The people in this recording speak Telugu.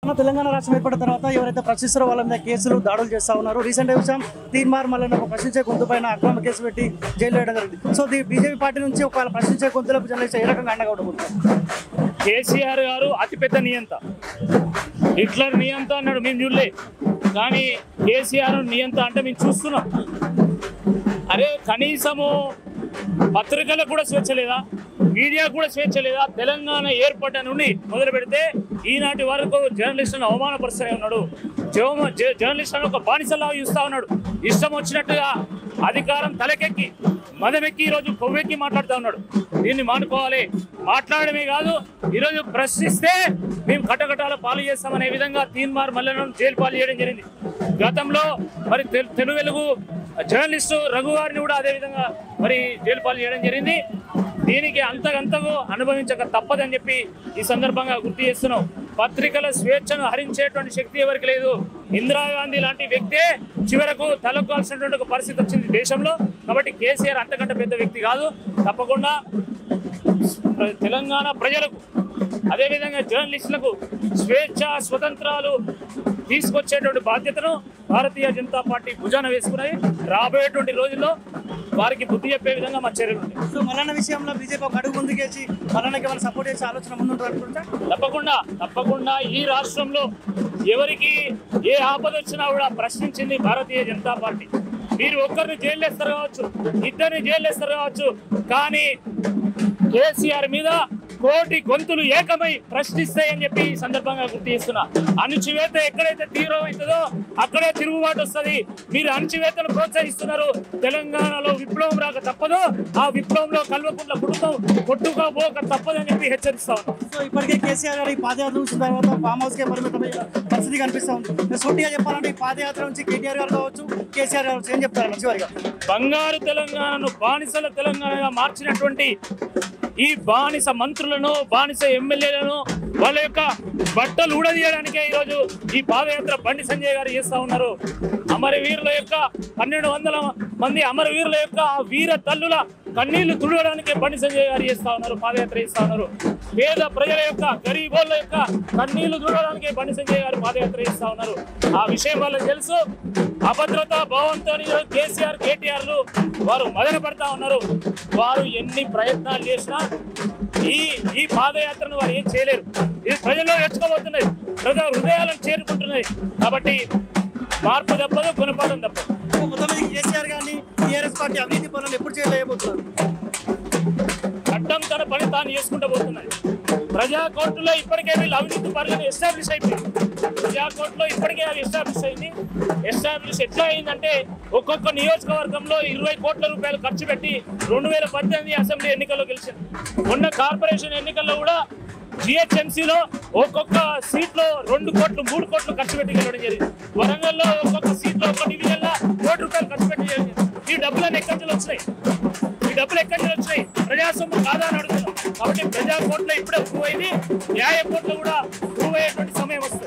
మన తెలంగాణ రాష్ట్రం ఏర్పడిన తర్వాత ఎవరైతే ప్రశ్నిస్తారో వాళ్ళ మీద కేసులు దాడులు చేస్తా ఉన్నారు రీసెంట్ విషయం తీన్మార్ మళ్ళీ ఒక ప్రశ్నించే గొంతు పైన అక్రమ కేసు పెట్టి జైలు వేయడం జరిగింది సో ది బీజేపీ పార్టీ నుంచి ఒక ప్రశ్నించే గొంతులకు జర్నలిస్ట్ ఏ రకంగా అండగా ఉండబోతున్నారు కేసీఆర్ గారు అతిపెద్ద నియంత హిట్లర్ నియంత అన్నాడు మేము చూడలే కానీ కేసీఆర్ నియంత అంటే మేము చూస్తున్నాం అరే కనీసము పత్రికలకు కూడా స్వేచ్ఛ లేదా మీడియా కూడా స్వేచ్ఛ లేదా తెలంగాణ ఏర్పడ్డ నుండి మొదలు పెడితే ఈనాటి వరకు జర్నలిస్టులను అవమానపరుస్తూనే ఉన్నాడు జవ- జ- జర్నలిస్టులను ఒక బానిసలా చూస్తా ఉన్నాడు ఇష్టం వచ్చినట్టుగా అధికారం తలకెక్కి మదమెక్కి ఈరోజు కొవ్వెక్కి మాట్లాడుతూ ఉన్నాడు దీన్ని మానుకోవాలి మాట్లాడమే కాదు ఈరోజు ప్రశ్నిస్తే మేము కటకటాల పాలు చేస్తామనే విధంగా తీన్మార్ మల్లెలను జైలు పాలు చేయడం జరిగింది గతంలో మరి తెలు- తెలుగు వెలుగు జర్నలిస్టు రఘు గారిని కూడా అదే విధంగా మరి జైలు పాలు చేయడం జరిగింది దీనికి అంతకంతకు అనుభవించక తప్పదని చెప్పి ఈ సందర్భంగా గుర్తు చేస్తున్నాం పత్రికల స్వేచ్ఛను హరించేటువంటి శక్తి ఎవరికి లేదు ఇందిరాగాంధీ లాంటి వ్యక్తే చివరకు తలొక్కాల్సినటువంటి ఒక పరిస్థితి వచ్చింది దేశంలో కాబట్టి కేసీఆర్ అంతకంటే పెద్ద వ్యక్తి కాదు తప్పకుండా ప్ర- తెలంగాణ ప్రజలకు అదేవిధంగా జర్నలిస్టులకు స్వేచ్ఛ స్వతంత్రాలు తీసుకొచ్చేటువంటి బాధ్యతను భారతీయ జనతా పార్టీ భుజాన వేసుకున్నది రాబోయేటువంటి రోజుల్లో వారికి బుద్ధి చెప్పే విధంగా మా చర్యలు ఉంటాయి సో మల్లన్న విషయంలో బీజేపీ ఒక అడుగు ముందుకేసి మల్లన్నకి ఏమైనా సపోర్ట్ చేసే ఆలోచన ముందుంటారు అనుకుంటా తప్పకుండా తప్పకుండా ఈ రాష్ట్రంలో ఎవరికి ఏ ఆపద వచ్చినా కూడా ప్రశ్నించింది భారతీయ జనతా పార్టీ మీరు ఒక్కరిని జైలు వేస్తారు కావచ్చు ఇద్దరిని జైలు వేస్తారు కావచ్చు కానీ కేసీఆర్ మీద కోటి గొంతులు ఏకమై ప్రశ్నిస్తాయని చెప్పి ఈ సందర్భంగా గుర్తు చేస్తున్నా అణచివేత ఎక్కడైతే తీవ్రమవుతుందో అక్కడే తిరుగుబాటు వస్తుంది మీరు అణచివేతను ప్రోత్సహిస్తున్నారు తెలంగాణలో విప్లవం రాక తప్పదు ఆ విప్లవంలో కల్వకుంట్ల కుటుంబం కొట్టుకోబోక తప్పదని చెప్పి హెచ్చరిస్తా ఉన్నాం సో ఇప్పటికే కేసీఆర్ గారు ఈ పాదయాత్ర చూసిన తర్వాత ఫామ్ హౌస్ కే పరిమితమైన పరిస్థితి కనిపిస్తా ఉంది నేను సూటిగా చెప్పాలంటే ఈ పాదయాత్ర నుంచి కేటీఆర్ గారు కావచ్చు కేసీఆర్ గారు ఏం చెప్తారు చివరిగా బంగారు తెలంగాణను బానిసల తెలంగాణగా మార్చినటువంటి ఈ బానిస మంత్రులను బానిస ఎమ్మెల్యేలను వాళ్ళ యొక్క బట్టలు ఊడదీయడానికే ఈరోజు ఈ పాదయాత్ర బండి సంజయ్ గారు చేస్తా ఉన్నారు అమరవీరుల యొక్క పన్నెండు వందల మంది అమరవీరుల యొక్క ఆ వీర తల్లుల కన్నీళ్లు తుడవడానికే బండి సంజయ్ గారు చేస్తా ఉన్నారు పాదయాత్ర చేస్తా ఉన్నారు పేద ప్రజల యొక్క గరీబోళ్ళ యొక్క కన్నీళ్లు తుడవడానికే బండి సంజయ్ గారు పాదయాత్ర చేస్తా ఉన్నారు ఆ విషయం వాళ్ళకి తెలుసు అభద్రత భావంతో కేసీఆర్ కేటీఆర్లు వారు మదన పడతా ఉన్నారు వారు ఎన్ని ప్రయత్నాలు చేసినా ఈ ఈ పాదయాత్రను వారు ఏం చేయలేరు ఇది ప్రజల్లో ఎచ్చుకోబోతున్నది ప్రజల హృదయాలను చేరుకుంటున్నది కాబట్టి మార్పు తప్పదు గుణపాఠం తప్పదు మొత్తం మీద కేసీఆర్ గారిని టీఆర్ఎస్ పార్టీ అవినీతి పనులు ఎప్పుడు చేయలేకపోతున్నారు చట్టం తన పని తాను చేసుకుంటూ పోతున్నది ప్రజా కోర్టులో ఇప్పటికే వీళ్ళు అవినీతి పనులను ఎస్టాబ్లిష్ అయిపోయింది ప్రజా కోర్టులో ఇప్పటికే అది ఎస్టాబ్లిష్ అయింది ఎస్టాబ్లిష్ ఎట్లా అయిందంటే ఒక్కొక్క నియోజకవర్గంలో ఇరవై కోట్ల రూపాయలు ఖర్చు పెట్టి రెండు వేల పద్దెనిమిది అసెంబ్లీ ఎన్నికల్లో గెలిచింది మొన్న కార్పొరేషన్ ఎన్నికల్లో కూడా జిహెచ్ఎంసీలో ఒక్కొక్క సీట్లో రెండు కోట్లు మూడు కోట్లు ఖర్చు పెట్టి గెలవడం జరిగింది వరంగల్లో ఒక్కొక్క సీట్లో ఒక డివిజన్లో కోటి రూపాయలు ఖర్చు పెట్టి జరిగింది ఈ డబ్బులన్నీ ఎక్కడి నుంచి వచ్చినాయి ఈ డబ్బులు ఎక్కడి నుంచి వచ్చినాయి ప్రజాస్వామ్యం కాదా అని అడుగుతున్నాం కాబట్టి ప్రజా కోర్టులో ఇప్పుడే ప్రూవ్ అయింది న్యాయ కోర్టులో కూడా ప్రూవ్ అయ్యేటువంటి సమయం వస్తుంది